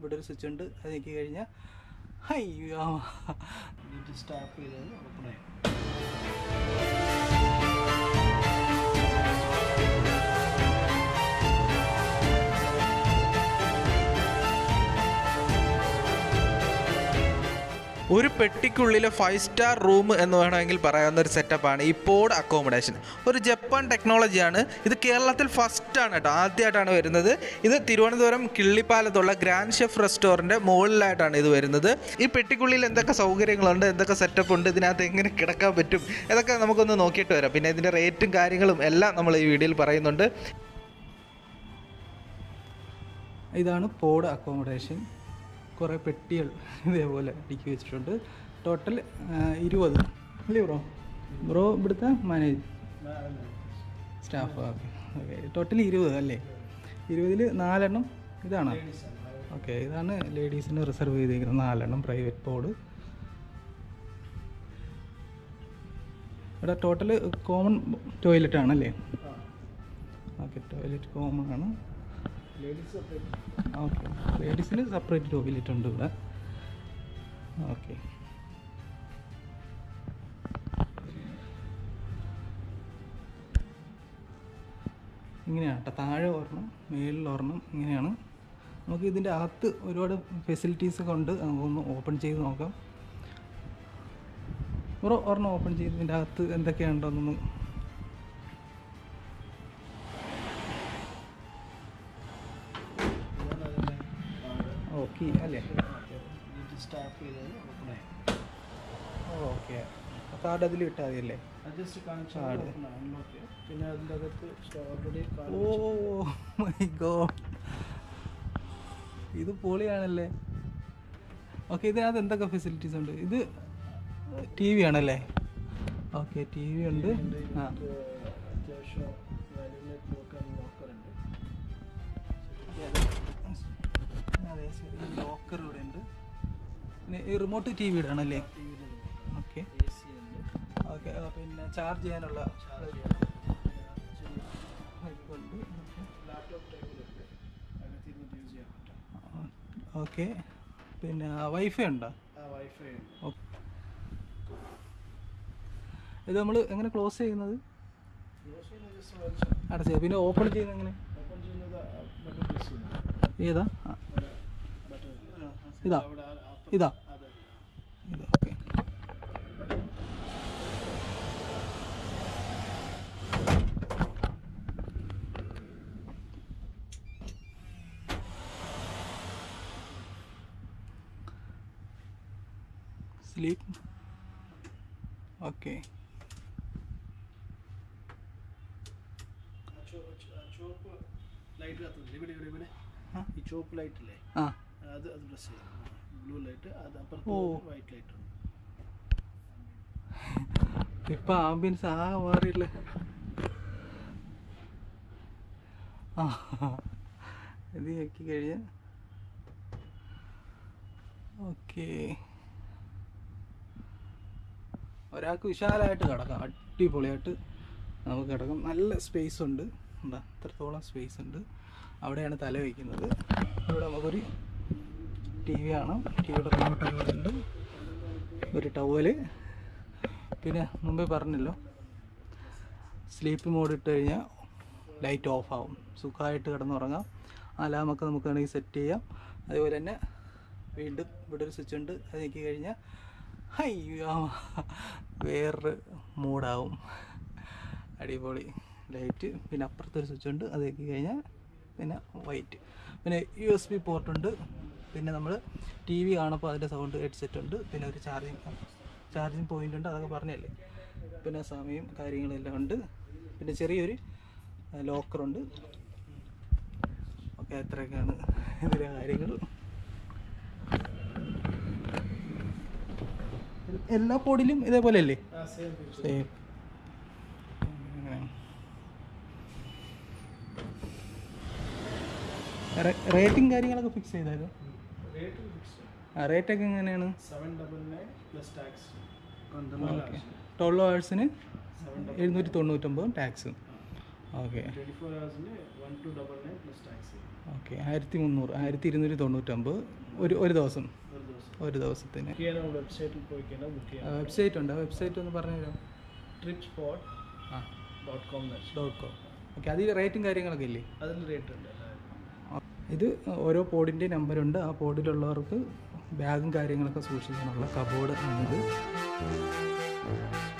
ഇവിടെ ഒരു സ്വിച്ച് ഉണ്ട് അത് നീക്കി കഴിഞ്ഞാൽ അയ്യോ എന്നിട്ട് സ്റ്റാപ്പ് ചെയ്താൽ ഓപ്പൺ ആയി ഒരു പെട്ടിക്കുള്ളിലെ ഫൈവ് സ്റ്റാർ റൂം എന്ന് വേണമെങ്കിൽ പറയാവുന്ന ഒരു സെറ്റപ്പാണ് ഈ പോഡ് അക്കോമഡേഷൻ ഒരു ജപ്പാൻ ടെക്നോളജിയാണ് ഇത് കേരളത്തിൽ ഫസ്റ്റാണ് കേട്ടോ ആദ്യമായിട്ടാണ് വരുന്നത് ഇത് തിരുവനന്തപുരം കിള്ളിപ്പാലത്തുള്ള ഗ്രാൻഡ് ഷെഫ് റെസ്റ്റോറൻറ്റ് മുകളിലായിട്ടാണ് ഇത് വരുന്നത് ഈ പെട്ടിക്കുള്ളിൽ എന്തൊക്കെ സൗകര്യങ്ങളുണ്ട് എന്തൊക്കെ സെറ്റപ്പ് ഉണ്ട് ഇതിനകത്ത് എങ്ങനെ കിടക്കാൻ പറ്റും ഇതൊക്കെ നമുക്കൊന്ന് നോക്കിയിട്ട് വരാം പിന്നെ ഇതിൻ്റെ റേറ്റും കാര്യങ്ങളും എല്ലാം നമ്മൾ ഈ വീഡിയോയിൽ പറയുന്നുണ്ട് ഇതാണ് പോഡ് അക്കോമഡേഷൻ കുറേ പെട്ടികൾ ഇതേപോലെ അടുക്കി വെച്ചിട്ടുണ്ട് ടോട്ടൽ ഇരുപത് അല്ലേ ബ്രോ ബ്രോ ഇവിടുത്തെ manage staff okay okay total ഇരുപത് അല്ലേ ഇരുപതിൽ നാലെണ്ണം ഇതാണോ ഓക്കെ ഇതാണ് ലേഡീസിന് റിസർവ് ചെയ്തിരിക്കുന്നത് നാലെണ്ണം പ്രൈവറ്റ് പോഡ് ഇവിടെ ടോട്ടൽ കോമൺ ടോയ്ലറ്റ് ആണല്ലേ ഓക്കെ ടോയ്ലറ്റ് കോമൺ ആണ് ലേഡീസ് സെപ്പറേറ്റ് ഓക്കെ ലേഡീസിന് സെപ്പറേറ്റ് ടോയ്ലറ്റ് ഉണ്ട് ഇവിടെ ഓക്കെ ഇങ്ങനെയാണ് കേട്ടോ താഴെ ഒരെണ്ണം മേളിൽ ഒരെണ്ണം ഇങ്ങനെയാണ് നമുക്ക് ഇതിൻ്റെ അകത്ത് ഒരുപാട് ഫെസിലിറ്റീസ് ഒക്കെ ഉണ്ട് നമുക്കൊന്ന് ഓപ്പൺ ചെയ്ത് നോക്കാം ഒരു ഒരെണ്ണം ഓപ്പൺ ചെയ്ത് ഇതിൻ്റെ അകത്ത് എന്തൊക്കെയുണ്ടെന്നൊന്ന് ഇതാണ് അതിൻ്റെ ഓക്കെ അല്ലേ എന്നിട്ട് സ്റ്റാപ്പ് ചെയ്താൽ ഓപ്പൺ ആയി ഓക്കെ കാർഡ് അതിൽ ഇട്ടാൽ മതി അല്ലേ അത് ജസ്റ്റ് കാണിച്ചാൽ കാർഡ്. ഓപ്പൺ അൺലോക്ക് പിന്നെ അതിൻ്റെ അകത്ത് ഓൾറെഡി ഓ മൈ ഗോഡ് ഇത് പൊളിയാണല്ലേ ഓക്കെ ഇതിനകത്ത് എന്തൊക്കെ ഫെസിലിറ്റീസ് ഉണ്ട് ഇത് ടി വി ആണല്ലേ ഓക്കെ ടി വി ഉണ്ട് ആ അത്യാവശ്യം വാല്യൂമേറ്റ് നോക്കാൻ നോക്കറുണ്ട് അതെ ശരി ലോക്കർ ഇവിടെ ഉണ്ട് പിന്നെ ഈ റിമോട്ട് ടി വിയുടെ ആണല്ലേ ടി വിയിൽ ഓക്കെ എ സി ഉണ്ട് ഓക്കെ പിന്നെ ചാർജ് ചെയ്യാനുള്ള ചാർജ് ചെയ്യാം ഇതുണ്ട് ലാപ്ടോപ്പ് ടൈപ്പിലുണ്ട് അകത്തിരുന്ന് യൂസ് ചെയ്യാൻ പറ്റും ഓക്കെ പിന്നെ വൈഫൈ ഉണ്ടോ ആ വൈഫൈ ഉണ്ട് ഓ- ഇത് നമ്മൾ എങ്ങനെ ക്ലോസ് ചെയ്യുന്നത് യൂസ് ചെയ്യുന്നത് ജസ്റ്റ് വലിച്ചാൽ അടച്ച പിന്നെ ഓപ്പൺ ചെയ്യുന്നത് എങ്ങനെ ഓപ്പൺ ചെയ്യുന്നത് ബട്ടൺ പ്രസ് ചെയ്യുന്നത് ഏതാ ആ, ബട്ടൺ ഇതാ അവിടെ ആ- അപ്പുറത്ത് ഇതാ അതെ ഇത് ഓക്കെ സ്ലീപ്പ് ഓക്കെ ആ ചോ- ചോ- ആ ചുവപ്പ് ലൈറ്റ് കത്തുന്നില്ല ഇവിടെ ഇവിടെ ഇവിടെ ആ. ഈ ചുവപ്പ് ലൈറ്റ് ഇല്ലേ ആ അത് അത് പ്രസ് ചെയ്യും ബ്ലൂ ലൈറ്റ് അത് ഓ. അപ്പുറത്ത് വൈറ്റ് ലൈറ്റ് ഉണ്ട് ഇപ്പൊ ആംബിയൻസ് ആ മാറിയില്ല ആ ഇത് നോക്കി കഴിഞ്ഞ ഓക്കെ ഒരാൾക്ക് വിശാലമായിട്ട് കിടക്കാം അടിപൊളിയായിട്ട് നമുക്ക് കിടക്കാം നല്ല സ്പേസ് ഉണ്ട് എന്താ അത്രത്തോളം സ്പേസ് ഉണ്ട് അവിടെയാണ് തല വയ്ക്കുന്നത് ഇവിടെ നമുക്കൊരു ടി വി കാണാം ടി വിയുടെ റിമോട്ട് ഇവിടെ ഉണ്ട് ഒരു ടവല് പിന്നെ മുമ്പേ പറഞ്ഞല്ലോ സ്ലീപ്പ് മോഡ് ഇട്ട് കഴിഞ്ഞാൽ ലൈറ്റ് ഓഫ് ആവും സുഖമായിട്ട് കിടന്നുറങ്ങാം അലാമൊക്കെ നമുക്ക് വേണമെങ്കിൽ സെറ്റ് ചെയ്യാം അതുപോലെ തന്നെ വീണ്ടും ഇവിടെ ഒരു സ്വിച്ച് ഉണ്ട് അത് നീക്കി കഴിഞ്ഞാൽ അയ്യോ വേറൊരു മൂഡാവും അടിപൊളി ലൈറ്റ് പിന്നെ അപ്പുറത്തൊരു സ്വിച്ച് ഉണ്ട് അത് നീക്കി കഴിഞ്ഞാൽ പിന്നെ വൈറ്റ് പിന്നെ യു എസ് ബി പോർട്ടുണ്ട് പിന്നെ നമ്മൾ ടി വി കാണുമ്പോൾ അതിൻ്റെ സൗണ്ട് ഹെഡ്സെറ്റ് ഉണ്ട് പിന്നെ ഒരു ചാർജിങ് ചാർജിങ് പോയിന്റ് ഉണ്ട് അതൊക്കെ പറഞ്ഞല്ലേ പിന്നെ സമയം കാര്യങ്ങളെല്ലാം ഉണ്ട് പിന്നെ ചെറിയൊരു ലോക്കറുണ്ട് ഓക്കെ അത്രയൊക്കെയാണ് ഇതിലെ കാര്യങ്ങൾ എല്ലാ പോഡിലും ഇതേപോലെ അല്ലേ ആ സെയിം ഫീച്ചർ സെയിം റേറ്റിംഗ് കാര്യങ്ങളൊക്കെ ഫിക്സ് ചെയ്തായിരുന്നു റേറ്റ് ഫിക്സ് ആ റേറ്റൊക്കെ എങ്ങനെയാണ് seven double nine plus tax okay twelve ഹവേഴ്സിന് സെവൻ എഴുന്നൂറ്റി തൊണ്ണൂറ്റൊമ്പത് ടാക്സ് ഓക്കെ ട്വൻറ്റി ഫോർ ഹവേഴ്സിന് one two double nine plus tax okay ആയിരത്തി മുന്നൂറ് ആയിരത്തി ഇരുന്നൂറ്റി തൊണ്ണൂറ്റൊമ്പത് ഒരു ഒരു ദിവസം ഒരു ദിവസം ഒരു ദിവസത്തിന് ബുക്ക് ചെയ്യാൻ വെബ്സൈറ്റിൽ പോയി കഴിഞ്ഞാൽ ബുക്ക് ചെയ്യാം വെബ്സൈറ്റ് ഉണ്ട് ആ വെബ്സൈറ്റ് ഒന്ന് പറഞ്ഞു തരാം ട്രിപ്പ് സ്പോട്ട് ആ dot com dot com okay അതിൽ റേറ്റും കാര്യങ്ങളൊക്കെ ഇല്ലേ അതിൽ റേറ്റ് ഉണ്ട് എല്ലാവരും ഇത് ഓരോ പോഡിൻ്റെ നമ്പറുണ്ട് ആ പോഡിലുള്ളവർക്ക് ബാഗും കാര്യങ്ങളൊക്കെ സൂക്ഷിക്കാനുള്ള കബോർഡ് ആണിത്